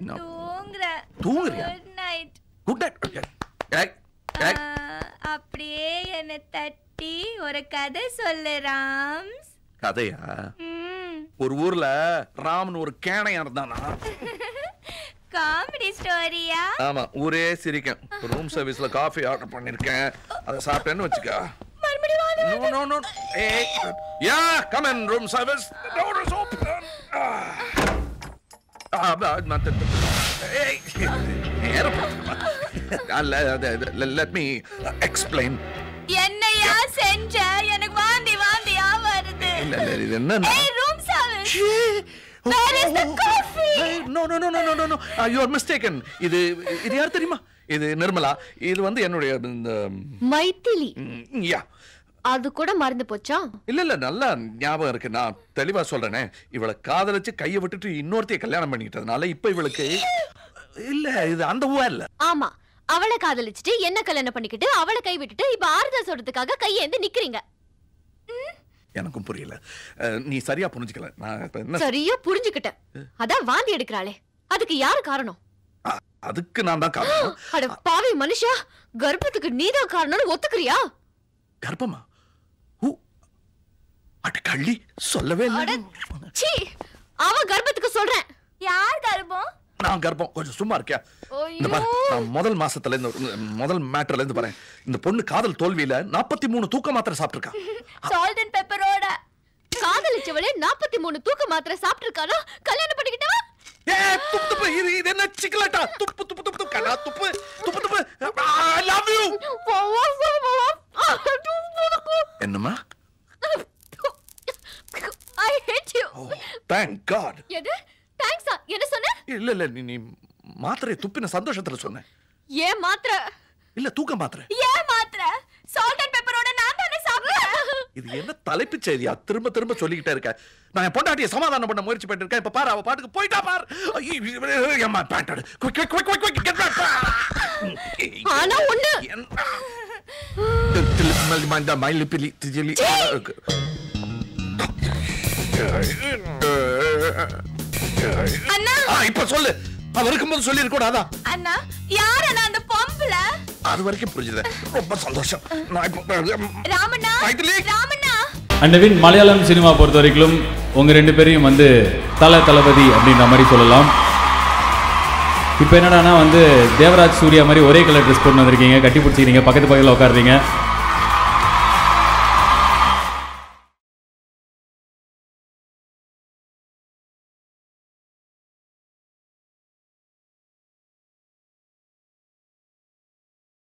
நான் தூங்குறேன் தூங்குறியா? குட் நைட் குட் நைட் அப்படியே என்னை தட்டி ஒரு கதை சொல்லு ராம்ஸ் கதையா ம், ஒரு ஊர்ல ராமன் ஒரு கேனையா இருந்தானா காமெடி ஸ்டோரியா ஆமா ஊரே சிரிக்கும் ரூம் சர்வீஸ்ல காஃபி ஆர்டர் பண்ணிருக்கேன் அதை சாப்பிட்டேன்னு வச்சுக்க மறுபடியும் வாங்க. No, no, no. Hey, yeah, come in, room service. The door is open. Ah. Ah, but- but- hey, ஏறப்படுத்துமா? Uh, let, let- let me explain. என்னையா செஞ்ச எனக்கு வாந்தி வாந்தியா வருது இல்ல, இல்ல, இது என்னன்னா- ஏய் room service Oh, Where is the oh, oh, coffee? hey, no, no, no, no, no, no, no. Uh, you are mistaken. இது இது யார் தெரியுமா இது நிர்மலா இது வந்து என்னுடைய இந்த மைத்திலி ம், yeah. அது கூட மறந்து போச்சா இல்ல இல்ல நல்லா ஞாபகம் இருக்கு நான் தெளிவா சொல்றேனே இவளை காதலிச்சு கையை விட்டுட்டு இன்னொருத்தைய கல்யாணம் பண்ணிக்கிட்டதுனால இப்ப இவளுக்கு இல்ல இது அந்த ஊவா இல்ல ஆமா அவளை காதலிச்சுட்டு என்ன கல்யாணம் பண்ணிக்கிட்டு அவளை கை விட்டுட்டு இப்ப ஆறுதல் சொல்றதுக்காக கையேந்து நிக்கிறீங்க எனக்கும் புரியல அஹ், நீ சரியா புரிஞ்சுக்கல நான் இப்ப என்ன சரியா புரிஞ்சுக்கிட்டேன் அதான் வாந்தி எடுக்கிறாளே அதுக்கு யாரு காரணம் அ- அதுக்கு நான் தான் காரணம் அட பாவி மனுஷா கர்ப்பத்துக்கு நீதான் காரணம்னு ஒத்துக்கிறியா கர்ப்பமா ஊ, அட கள்ளி சொல்லவே அட இல்லை சீ அவ கர்ப்பத்துக்கு சொல்றேன் யார் கர்ப்பம் நான் கர்ப்பம் கொஞ்சம் சும்மா இருக்கியா இந்த பாரு ஐயோ. நான் முதல் மாசத்துல இருந்து ஒரு- முதல் மேட்டர்ல இருந்து பாரு இந்த பொண்ணு காதல் தோல்வியில நாற்பத்தி மூணு தூக்க மாத்திரை சாப்பிட்டிருக்கா சால்ட் அண்ட் பெப்பரோட காதலிச்சவளே நாற்பத்தி மூணு தூக்க மாத்திரை சாப்பிட்டிருக்கானா கல்யாணம் பண்ணிக்கிட்டா ஏ துப்பு துப்பு இது இது என்ன சிக்கலட்டா துப்பு துப்பு துப்பு துப்பு கண்ணா துப்பு துப்பு துப்பு ஐ லவ் யூ என்னம்மா I hate you oh thank God எது தேங்க்ஸா என்ன சொன்ன இல்ல இல்ல நீ நீ மாத்திரை துப்பின சந்தோஷத்துல சொன்ன ஏன் மாத்திரை இல்ல தூக்க மாத்திரை ஏன் மாத்திர சால்ட் அண்ட் பெப்பரோட நான் தானே சாப்பிட்டேன் இது என்ன தலைப்புச் செய்தியா திரும்ப திரும்ப சொல்லிக்கிட்டே இருக்க நான் என் பொண்டாட்டியை சமாதானம் பண்ண முயற்சி பண்ணிட்டு இருக்கேன் இப்ப பாரு அவ பாட்டுக்கு போயிட்டா பார் ஏமா பேண்டட் quick quick quick quick quick get back ஆனா ஒண்ணு என்ன மயிலிப்பிலி திஜிலி அண்ணா ஆ, இப்ப சொல்லு அவ இருக்கும்போது சொல்லி கூடாதா அண்ணா யார் அண்ணா அந்த பொம்பள அது வரைக்கும் புரிஞ்சுது ரொம்ப சந்தோஷம் நான் இப்போ ராமண்ணா மைதிலி. ராமண்ணா அண்ட் வின் மலையாளம் சினிமா பொறுத்த வரைக்கும் உங்க ரெண்டு பேரையும் வந்து தல தளபதி அப்படின்ற மாதிரி சொல்லலாம் இப்போ என்னடான்னா வந்து தேவராஜ் சூர்யா மாதிரி ஒரே கலர் ட்ரெஸ் போட்டு வந்திருக்கீங்க கட்டி பிடிச்சிக்கிறீங்க பக்கத்து பக்கத்தில் உட்காருறீங்க